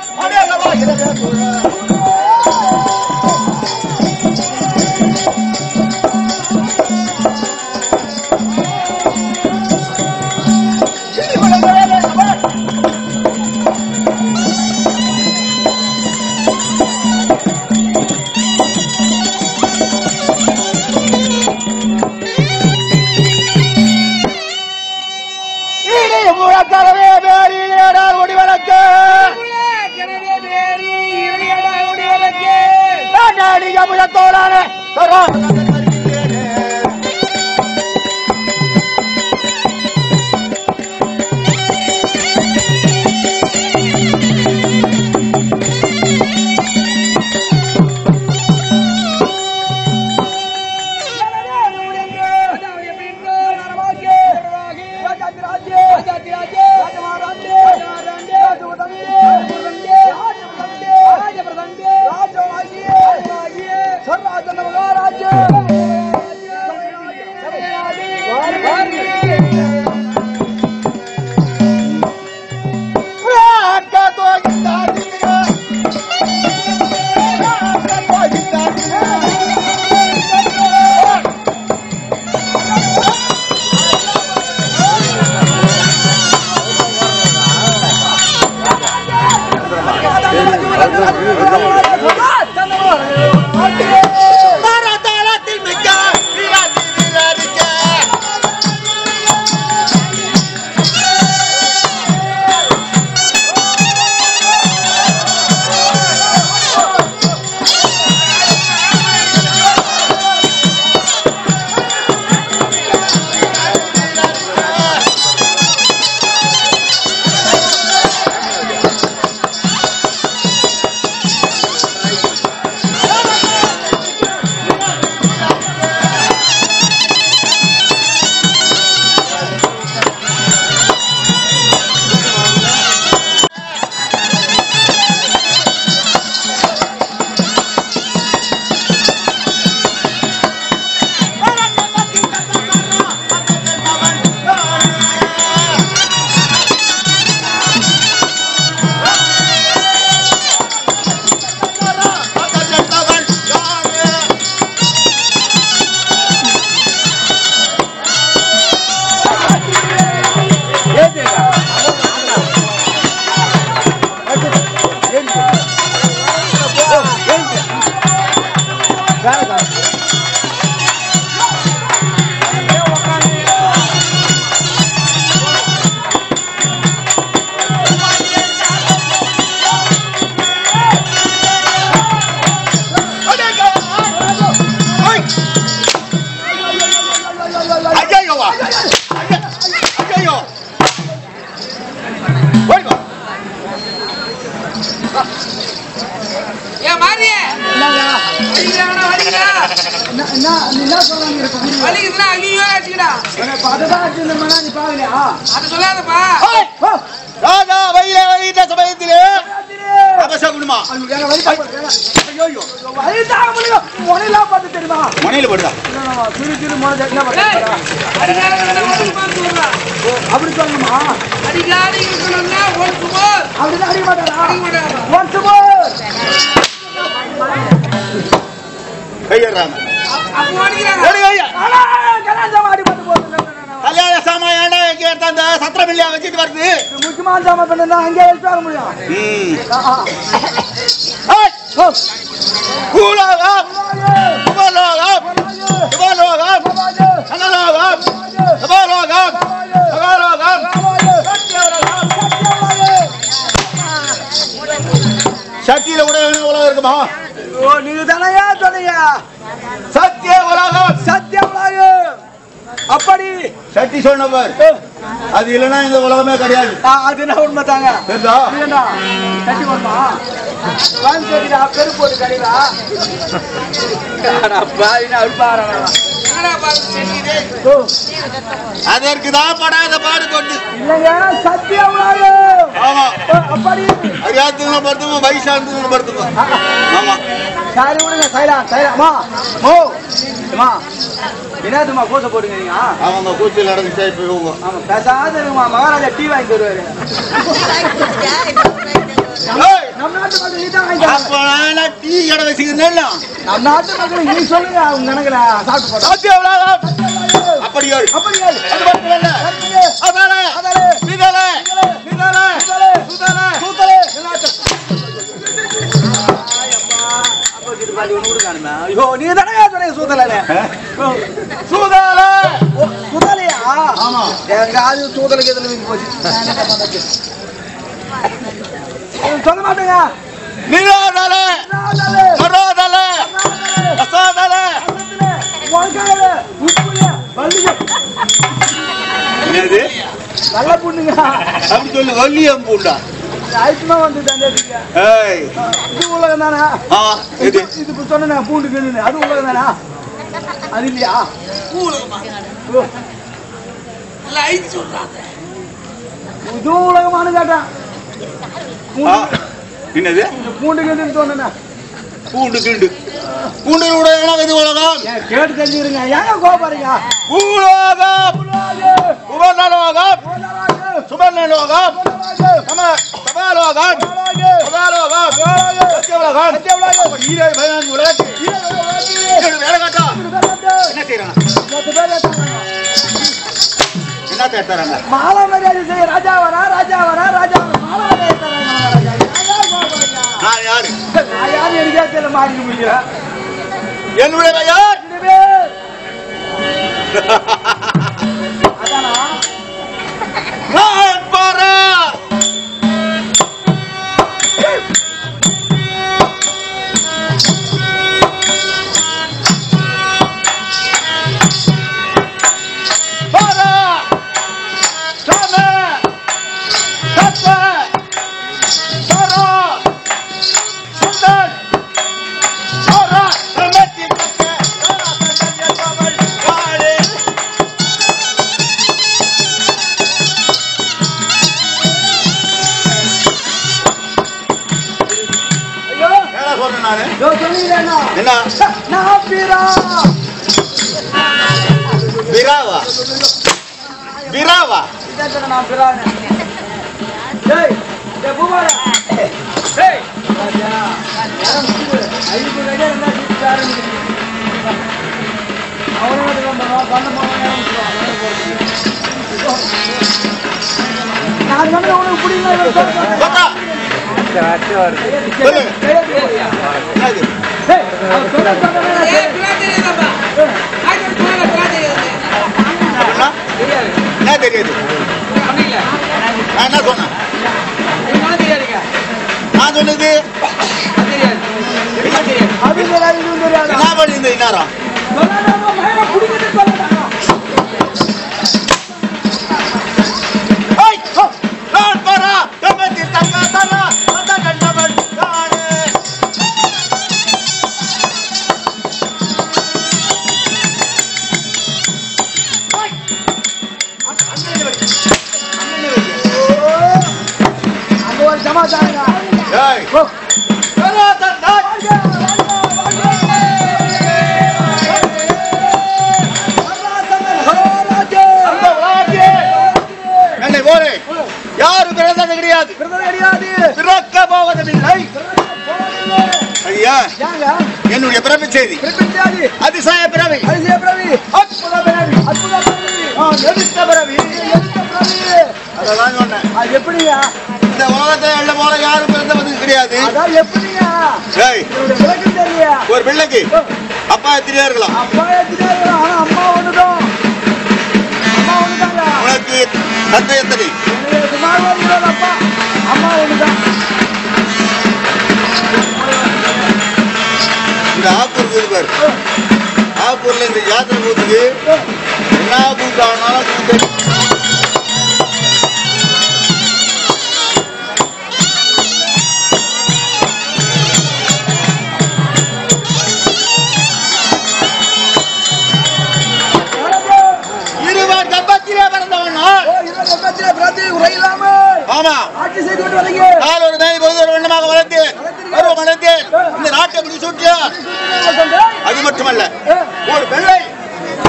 முழக்கரவே பேரி ஏடார் ஒடி வழக்கு நாடிக முழத்தோரான மரதளத்தில் மிக்க வீராதி வீரரிக்க ஐயையோவா ஐயோ ஓடிவா ஏன் மாறியே வலிக்குதாடா, வலிக்குதா? வலிக்குதுன்னா ஐயோ வச்சுக்கடா. அது சொல்லாதப்பா. ராஜா வயிற வழித்த சமயத்திலே அபசகுணமா மனையில போடுதா ஏய், அடிக்காத வேலை ஒழுங்கு பார்த்து விடுறா. அப்படி சொல்லணுமா அடிக்காத இருக்கணும்னா ஒழுங்கு போர். அப்படிதான் அடிக்க மாட்டாரா அடிக்க மாட்டாரா? ஒன்ஸ் மோர் கையறாங்க அப்போ அடிக்கிறாங்க. ஓடி கையா கல்யாணம் அடி பண்ணி போகுது கல்யாண சாமான் இங்க எடுத்து அந்த சத்திரம் இல்லையா வச்சுட்டு வருது முக்கியமான ஜாமான் பண்ணா அங்கே வச்சு வர முடியும் ம் ஆ, ஆ. ஏய், ஓ, பூலோகம் சுபலோகம் சுபலோகம் பாபாஜி, சனலோகம் சுபலோகம் சுபலோகம் சத்தியலோகம். சக்தியில கூட உலகம் இருக்குமா ஓ நீங்க தானையா சொன்னீங்க சத்திய உலகம் சத்தியம் அப்படி சக்தி சொன்னவர் அது இல்லைன்னா இந்த உலகமே கிடையாது ஆ, அது என்ன உண்மை தாங்க தெரியுதா இல்லைண்ணா கட்டி போடுமா வாங்கி சரிடா பெரு போட்டு கடையிலா பாயினா அழுப்பாரா என்னடா பார்த்து செஞ்சுது? ஓ அதற்கு தான் படாத பாடு கொண்டு இல்லைங்க சத்தியம் ஆமா அப்படி அறியாதவங்களை படுத்துங்க வயசானவங்களை படுத்துங்க ஆமா சாரி விடுங்க சைலா சைலாமா மோ அம்மா என்னதுமா கோசை போடுங்க நீங்க அவங்க கூச்சல் நடந்துச்சா இப்ப இவங்க ஆமா பேசாத இருங்கம்மா மகாராஜா டீ வாங்கி தருவாரு ஏய், நாட்டு மக்கள் நீ தான் வாங்கி அப்ப நான் டீ கடை வச்சுக்கிறேன் நம் நாட்டு மக்கள் நீ சொல்லுங்க அவங்க கணக்குல சாப்பிட்டு போட்டோம் சாத்தியம் எவ்வளவு? அப்படி ஏழு. அப்படியா அது மட்டும் இல்ல. கருத்துங்க. அதானே? அதானே. நீதானே? நீதானே? சூதலே. சூதானே? சூதலே. ஐயோ நீ தானே சொன்னீங்க சூதலே சூதானே? சூதலையா ஆமா. எங்காவது சூதலுக்கு எதுல வீங்கி போச்சு சொல்ல மாட்டேங்க நீதானே? நாதாலே, மரோதானே? நாதாலே, அசாதானே? அசத்திலே, முழங்காலே, உப்புலே, வள்ளியம். என்னது? நல்ல பொண்ணுங்க அப்படி சொல்லு வள்ளியம் பூண்டா ஆயுஷ்மா வந்து தந்தேசிங்க ஏய் இது உலகம் தானே ஆ இது இது இப்ப சொன்ன பூண்டு கிண்டு அது உலகம் தானே அது இல்லையா ஓ. இதுவும் உலகமானு கேட்டான் ஆ, என்னது பூண்டு கிண்டு சொன்னேன் பூண்டு கிண்டு பூண்டு கூட இது உலகம் ஏன் கேட்டு தெரிஞ்சுக்கிறீங்க ஏங்க கோபாருங்க பூலோகம் உபநலோகம் சுபநலோகம் சம சபாலோகம் சபாலோகம் சத்தியலோகம் ஈரே பயன் உலகத்து இது வேலை காட்டா என்ன செய்யறாங்க என்ன தேர்த்தாங்க மாலை மரியாதை செய்ய ராஜா வரா ராஜா வரா ராஜா வரா. மாலை மரியாதை தராங்க ராஜா ஏங்க கோபாருங்க நான் யாரு நான் யாரு எனக்கே தெரியல மாட்டிக்க முடியல என்னுடைய பெயர் இதுவே. அதானா நான் பாரா பாரா சாம சத்த சாரா சுந்தர் சாரா சமத்தி கட்ட சாரா சஞ்சய பாவல் வாழே ஐயோ என்ன சொல்றேன் நானு இதோ சொன்னீங்களேண்ணா. என்ன நான் வீரா. விராவா விராவா இதான் சொன்னேன் நான் வீரான்னு. டேய், டேய் பூபாலா. டேய். ராஜா, நேரம் முடியுது. ஐந்து வயதா இருந்தா சீட்டு ஆரம்பிக்குது. அவனும் வந்து நம்ம பண்ண போன நேரம் முடிச்சிடுவான். நேரம் போறது. நான் சொன்னது உனக்கு புரியுமா இவர் சொல்றது? சொன்னா சொல்லு என்னது டேய், அவன் சொல்றது சொல்றதை நான் கேட்கிறேன். அப்படின்னா என்ன தெரியுது நான் என்ன சொன்னேன் நான் சொன்னது என்ன தெரியாது அது தெரியாது, இதுவும் தெரியாதா? என்ன பண்ணியிருந்த இன்னாரம் சொல்லாதாமா, மகனை புடிங்கிட்டு சொல்லாதாமா? ஏய், ஹோ, நான் பாரா எமதி தங்க தரா அந்த கண்டவன் நானே ஏய், அண்ணன் அண்ணன் வரி. அண்ணன் வரி. அங்க ஒரு சமாச்சாரங்க. ஏய் ஓ, தரா தந்தா வாங்க, வாங்க, வாங்க. அந்த விளையாட்டு என்னை போரே யாரும் பிறந்தது கிடையாது விரதம் கிடையாது. பிறக்க போவதில்லை போவதில்லை. ஐயா ஏங்க? என்னுடைய பிறப்பு செய்தி பிறப்பின் ஜாதி. அதிசய பிறவி அதிசய பிறவி. அற்புத பிறவி அற்புத பிறவி. நான் எடுத்த பிறவி எடுத்த பிறவி. அதெல்லாம் சொன்னேன் அது எப்படிங்க இந்த உலகத்துல எள்ள போல யாரும் பிறந்தவது கிடையாது அதான் எப்படிங்க ஏய் என்னுடைய விளக்கம் தெரியல ஒரு பிள்ளைக்கு அப்பா எத்தனையா இருக்கலாம் அப்பா எத்தனை ஆனா அம்மா ஒண்ணுதான் அம்மா ஒண்ணுதாங்க உனக்கு தந்தை எத்தனை எனக்கு சுமார் ஒரு இருபது அப்பா அம்மா ஒண்ணுதான் இந்த ஆப்பூர் இருப்பார் ஆப்பூர்ல இந்த யாத்திரை கூத்துக்கு என்ன கூட்டானாலும் கூட்டு இருவர் கர்ப்பத்திலே பிறந்தவன் நான். ஓ இருபது லட்சத்திலே பிரார்த்தி உரையில்லாமல் ஆமா ஆட்சி செய்து கொண்டு வரீங்க கால் ஒரு மேல் பொழுது ஒரு வண்ணமாக வளர்த்தேன் பருவம் அடைந்தேன் இந்த நாட்டை அப்படி சுற்றியார் அது மட்டுமல்ல ஒரு பிள்ளை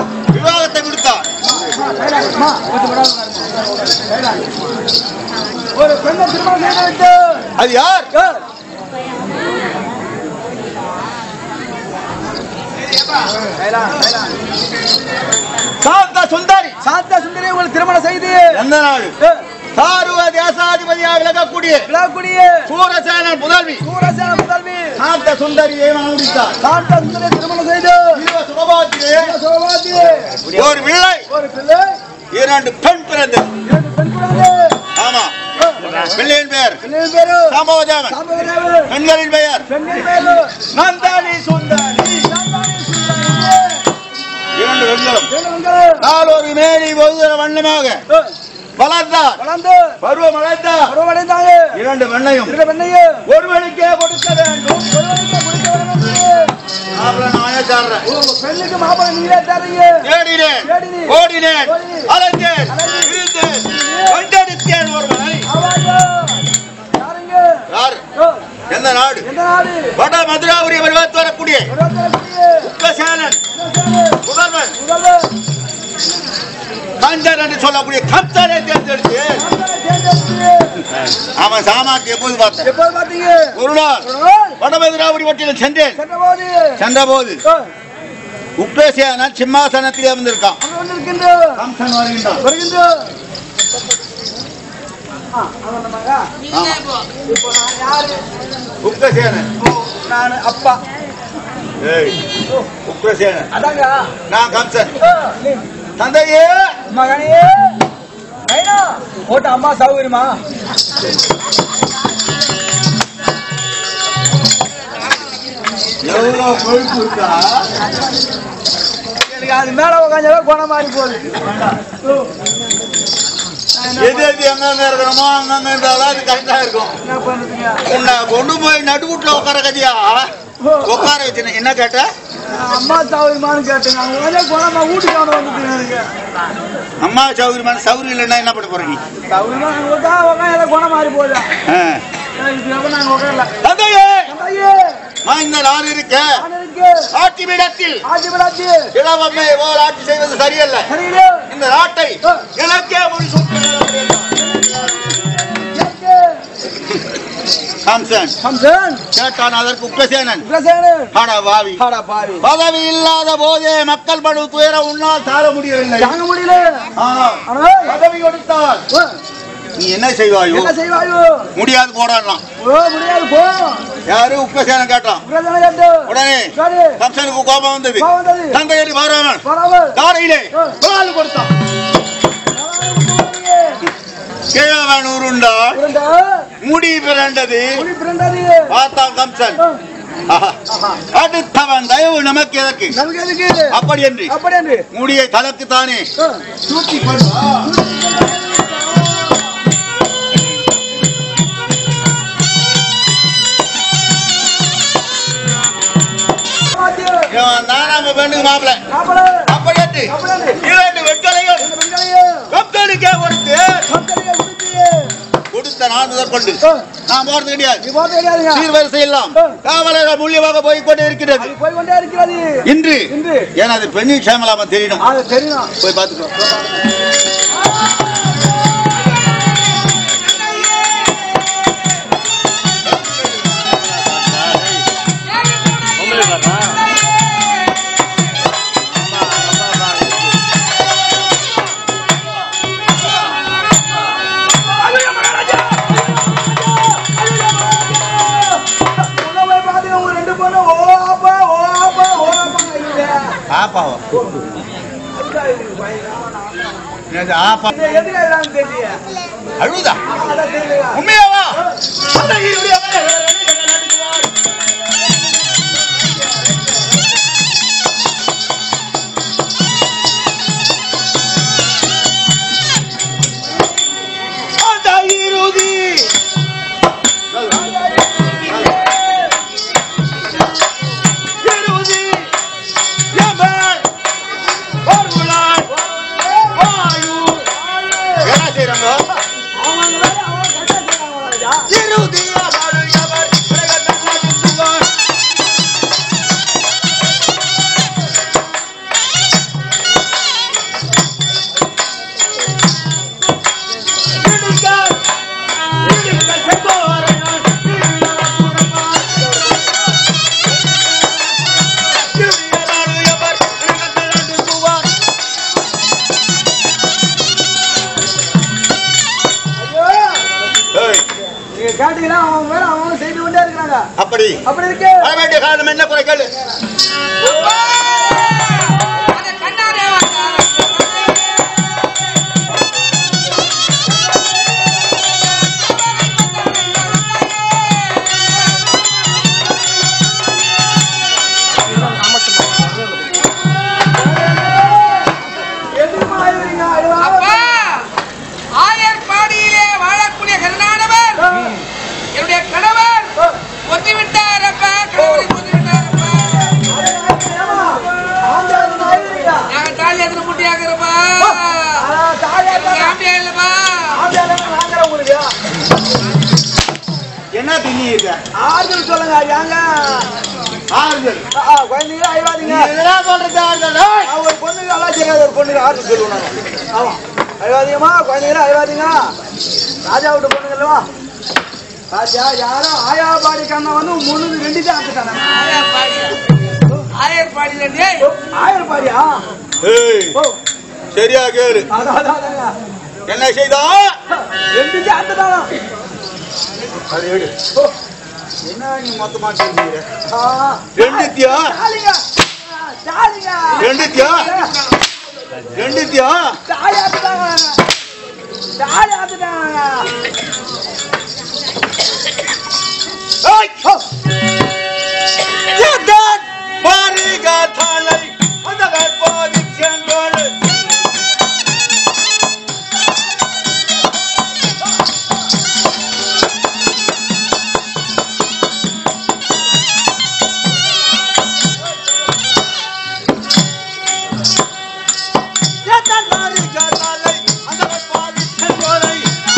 விவாகத்தை கொடுத்தார் அம்மா, கொஞ்சம் விடாம ஒரு பெண்ணை திருமணம் செய்து விட்டு அது யார் ஏ, கைலாஷ், கைலாஷ். சாந்த சுந்தரி சாந்தா சுந்தரி உங்களுக்கு திருமணம் செய்து எந்த நாடு ஏ, சாருவ தேசாதிபதியாக விளங்கக்கூடிய விழாக்குடிய சூரசேனன் புதல்வி சூரசேன முதல்வி சாந்த சுந்தரியை மணமுடித்தார் சாந்தா சுந்தரி திருமணம் செய்து இவ சுபபாத்திலே சோபாதி ஒரு பிள்ளை ஒரு பிள்ளை இரண்டு பெண் பிறந்தது இரண்டு பெண் குழந்தை ஆமா பிள்ளையின் பெயர் பிள்ளையின் பேரு சாம்பவதேவன் சாம்பவதேவன் பெண்களின் பெயர் பெண்ணின் பேரு நந்தானி சுந்தரி சாந்தானி சுந்தரி இரண்டு பெண்களும் பெண்கள் நாளொரு மேரி பொதுதர வண்ணமாக ஏ, வளர்ந்தார் வளர்ந்து பருவம் அடைந்தார் பருவமடைந்தாங்க இரண்டு பெண்ணையும் இரண்டு பெண்ணையும் ஒருவனுக்கே கொடுக்க வேண்டும் ஒருவனுக்கு கொடுக்க வேண்டும் என்று மாப்பிள்ளை நானே சாடுறேன் ஒரு பெண்ணுக்கு மாப்பிள்ளை நீங்களே தரீங்க தேடினேன் தேடினேன். ஓடினேன் ஓடினேன். அலைந்தேன் அலைந்தேன். இருந்தேன் கண்டெடுத்தேன் ஒருவனை ஆவாங்க யாருங்க யார் ஓ, எந்த நாடு எந்த நாடு வட மதுராபுரி வருவத்து வரக்கூடிய ஒருவருடைய உக்கசேனன் முதல்வன் முதல்வர் கஞ்சன் என்று சொல்லக்கூடிய கப்தனை தேர்ந்தெடுத்து சாந்தானை தேர்ந்தெடுத்து அவன் சாமான் எப்போது பார்த்தேன் எப்போது பார்த்தீங்க ஒரு நாள் ஒரு நாள் வட மதுராபுரி வட்டியில் சென்றேன் சென்றபோது சென்றபோது ஓ, உப்பேசியானன் சிம்மாசனத்தில் இருந்திருக்கான் அங்க வந்திருக்கின்ற கம்சன் வருகின்றான் வருகின்ற ஆ, அவன் நம்மங்க. ஆமா. இப்போ நான் யாரு உக்ரசேனன் நான் அப்பா ஏய் உக்ரசேனன் அதாங்க நான் கம்சன் ஓ, நீ தந்தையே மகனே ஐயா போட்ட அம்மா சௌகரியமா எவ்வளவு கொழுப்பு இருக்கா எனக்கு அது மேல உட்காந்து குணம் மாறி போகுது எது எது எங்கெங்க இருக்கணுமோ அங்கங்க இருந்தாலும் அது கரெக்டா இருக்கும் என்ன பண்ணுறீங்க உன்னை கொண்டு போய் நடுவுட்ல உட்கார கதியா உட்கார வச்சு என்ன கேட்ட அம்மா சௌகரியமானு கேட்டேங்க அவங்க உடனே குணமா வீட்டுக்கு அவனை வந்துட்டு எனக்கு அம்மா சௌகரியமான சௌகரியம் இல்லைன்னா என்ன பண்ண போற நீ சௌகரியமா உட்காந்து உட்காந்து குணம் மாறி போகுது ஆ. இதுக்கப்புறம் நாங்கள் உட்காரல தந்தையே தந்தையே நான் இந்த நாள் இருக்க நான் இருக்கு ஆட்சி பீடத்தில் ஆட்சி விளாட்சி இளவம்மை ஓர் ஆட்சி செய்வது சரியல்ல சரியில்லை இந்த நாட்டை எனக்கே முடிசூட்ட கம்சன் கம்சன் கேட்டான் அதற்கு உக்ரசேனன் உக்ரசேனன் ஆட வாவி ஆடா பாவி பதவி இல்லாத போதே மக்கள் படு துயரம் உன்னால் தாழ முடியவில்லை தாங்க முடியல ஆனால் ஆனால் பதவி கொடுத்தால் ஓ, நீ என்ன செய்வாயோ என்ன செய்வாயோ முடியாது போடலாம் ஓ முடியாது போ யாரு உக்ரசேனன் கேட்டான் உக்ரசேன கேட்டு உடனே சரி கம்சனுக்கு கோபம் வந்தது கோபம் வந்தது. தந்தையடி மாறாமன் பரவாயில்ல தாரையிலே குரால் கொடுத்தான் கிழவன் உருண்டாள் உருண்டா முடி பிறண்டது புலி பிறந்தது பார்த்தான் கம்சன் ஆஹா. அடுத்தவன் தயவு நமக்கு எதற்கு நமக்கு எதுக்கு அப்படி என்று அப்படி என்று முடியை தனக்கு தானே ஆ, தூக்கி கொண்டா மாத்தி, இவன் தான் நம்ம பெண்ணுக்கு மாப்பிள மாப்பிள, அப்படி என்று அப்படி என்று இரண்டு வெட்களையும் இந்த பெண்களையும் கப்தனுக்கே கொடுத்து மக்களையே உடுத்தி, கொடுத்த நான் முதற்கொண்டு ஆ, நான் போறது கிடையாது நீ போக கிடையாதுங்க சீர்வரிசை எல்லாம் காவலர்கள் மூலியமாக போய் கொண்டே இருக்கிறது அது போய் கொண்டே இருக்கிறது இன்று இன்று எனது பெண்ணின் சேமலாம தெரியணும் அது தெரியும் போய் பார்த்துக்கோ உள்ள போய் பாத்தீங்க உங்க ரெண்டு பொண்ணு ஓ அப்பா ஓ அப்பா ஓ அப்பா ஆப்பாவா என்னது ஆப்பா எதுக்கு ஆயிடான்னு தெரியல அழுதா அதான் தெரியல உண்மையாவா தந்தையுடைய மகன். அந்த இறுதி இறுதி எமன் பொருளான் வாயு என்ன செய்றாங்க அவங்க வேலை அவங்க கரெக்டா செய்றாங்க ராஜா இறுதிய மறு சொல்லுங்க அப்படி அப்படி இருக்கு வர வேண்டிய காரணம் என்ன குறை கேளு அந்த கண்ணாடியை வாங்க. எதுக்குமா அழுகுறீங்க? அழுவா. அப்பா ஆயர்பாடியிலே வாழக்கூடிய கருணானவர் என்னுடைய கணவர் கொத்தி விட்டார் அப்பா கணவரை கொத்தி விட்டார் அப்பா ஏம்மா? ஆண்டாளுக்கு அழுகுறீங்க? நாங்க தாலி எத்தனை முட்டியாக்குறப்பா ஆ, தாயா தான். ஆம்பியா இல்லப்பா ஆண்டாளுக்கு நாங்கிறேன் உங்களுக்கு. என்ன பின்னி இருக்க ஆறுதல் சொல்லுங்க ஏங்க ஆறுதல் ஆ, ஆ, குழந்தைங்க அழுவாதீங்க நீ என்னடா சொல்றது ஆறுதல் ஏய்! நான் ஒரு பொண்ணுக்கு எல்லாம் தெரியாத ஒரு பொண்ணுக்கு ஆறுதல் சொல்லுவேன் நான். ஆமா அழுவாதீங்கம்மா குழந்தைங்களா அழுவாதீங்க ராஜா விட்டு பொண்ணுங்க இல்லவா ராஜா யாரும் ஆயாபாடி கண்ணை வந்து முன்னு ரெண்டு தான் ஆக்கிட்டாங்க ஆயர்பாடி ஆயர்பாடியில டேய் ஆயிரம் பாடியா ஏய் ஓ சரியா கேளு அதான் அதான், அதாங்க. என்ன செய்தா ரெண்டு தான் ஆக்கிட்டாங்க அது எடு ஓ என்ன நீ மொத்தமா சொல்றீங்க ஆ. ரெண்டுத்தியா ஜாலிங்க ஆ, ஜாலிங்க ரெண்டுத்தியா ரெண்டுத்தியா ஜாலி ஆக்கிட்டாங்க ஜாலி ஆக்கிட்டாங்க ஏய்! எதான் பரிகாத்தாலை அந்த கற்போதி செங்கோடு எதான் பரிகாத்தாலை அந்த கற்போதி செங்கோலை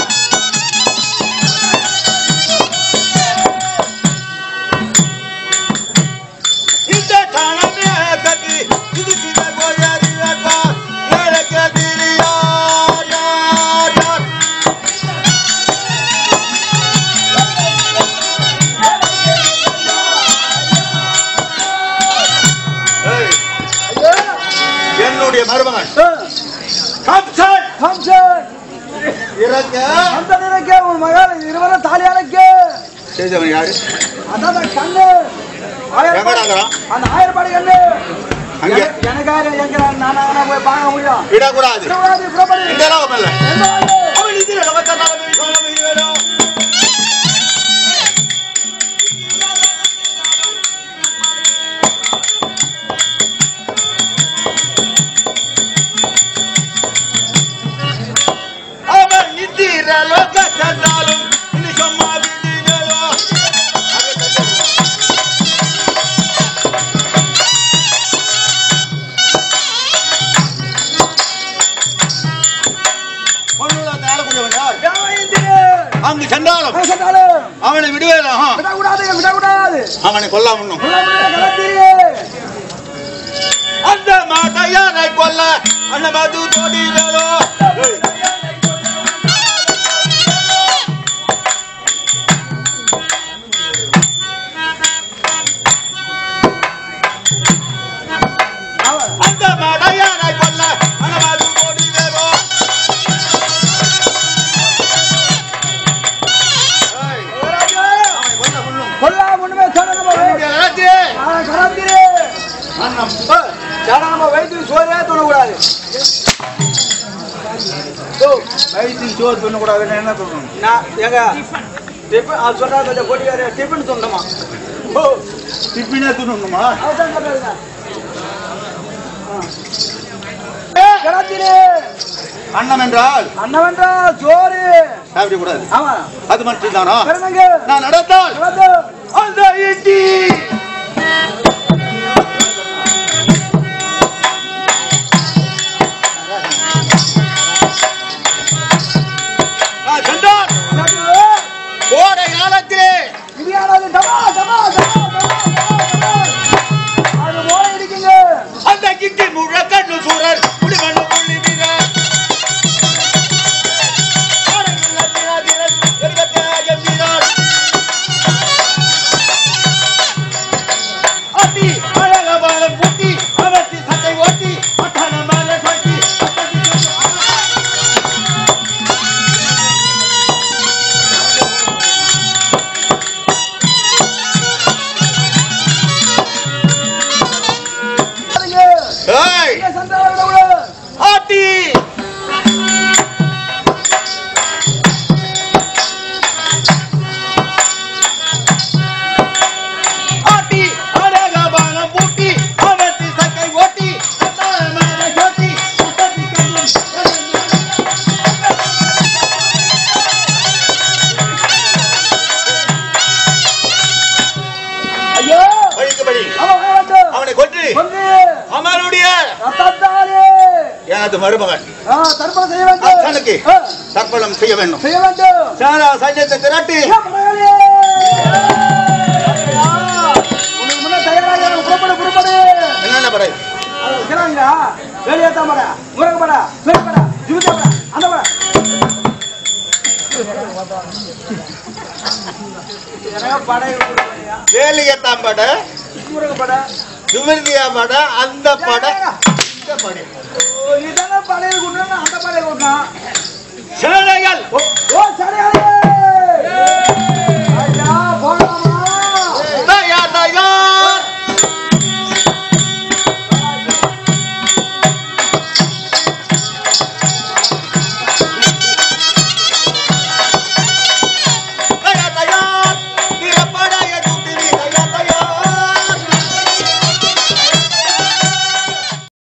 இந்த கணமே கட்டி இது சில போயறிவா ஏழக்கதிரி யார் யார் யார் ஏய், என்னுடைய மருமகன் கம்சன் ஃபங்க்ஷன் இறக்க அந்த நினைக்க உன் மகள் இருவரும் தாலி அழைக்க செய்தவன் யாரு அதான் அந்த கண்ணு ஆயிரம் எங்கடா இருக்கிறான்? அந்த ஆயிரப்பாடி கண்ணு அங்க. எனக்கு- எனக்காக எங்கிறான் நானா போய் பார்க்க முடியும் விடக்கூடாது விடக்கூடாது, விடக்கூடாது. இந்த லோகம் இல்ல எந்த வாங்க? அவன் இதில் லோகத்தால் அவன் சொல்ல வேணும் அவன் நித்திர லோக சென்றாலும் இனி சும்மா விடுதலோ பொண்ணுல அந்த ஆளக்கூடியவன் யார் தேவயந்திரே. அங்கு சென்றாலும் அவன் சொன்னாலும் அவனை விடுவேன் விடக்கூடாது விடக்கூடாது அவனை கொல்லாமணும் உள்ளவனே கலத்திரியே. அந்த மாதையாரை கொல்ல அந்த மது தொடிலோ அவன் அந்த மாதையாரை கொல்ல அந்த மது தொடிலோ கொல்லா முன்னுமே சரணம கலத்திரே. சரணம வயிற்று சோறே தொடக்கூடாது சோறு பண்ணக்கூடாதுன்னு என்ன சொல்லணும் நான் எங்க டிஃபன் அது சொல்றா கொஞ்சம் போட்டிக்காரு டிஃபன் சொன்னமா ஓ டிப்பினே துணுமா அவசரம் சொல்றாருங்க கிளத்திரு அன்னம் என்றால் அண்ணவன்றா சோறு சாப்பிடக்கூடாது ஆமா அது மட்டும் தானா பிறந்தங்க நான் நடந்தால் கிளத்து அந்த இட்டி நான் சென்றால் கோடை காலத்திலே இடியானது டமா டமா டமா டமா டமா டமா அது ஓட இடிக்குங்க அந்த கிட்டி முழக்கண்ணு சூரர் குடிமண்ணு புள்ளி வீரர் ஆடங்குள்ள வீராதீரன், எருகத்தேயம் வீரர். அடி அழகவாளம் பூட்டி அவர்த்தி சட்டை ஓட்டி பட்டான மேலே கட்டி அத்தடி சொல்லு. வந்து அமருடைய ரத்தத்தாலே எனது மருமகன் ஆ, தர்ப்பணம் செய்ய வேண்டும் அர்ச்சனுக்கு ஆ, தர்ப்பணம் செய்ய வேண்டும் செய்ய வேண்டும் சாரா சைன்யத்தை திரட்டி ஏ, பரவாயில்லையே. ஆ, உனக்கு முன்ன தயாராக இரு. புறப்படு புறப்படு என்னென்ன படை அது வைக்கிறாங்க வேலையேத்தா மடா முருக மடா வேலை மடா ஜுவிதா மடா அந்த மடா எனக்கு படை கொடுக்கலையா? வேலியத்தாம் படை முருக படை சுமிர்தியா படை அந்த படை இந்த படை ஓ, நீ தானே படையில் கொண்டு அந்த படையில் கொண்டான்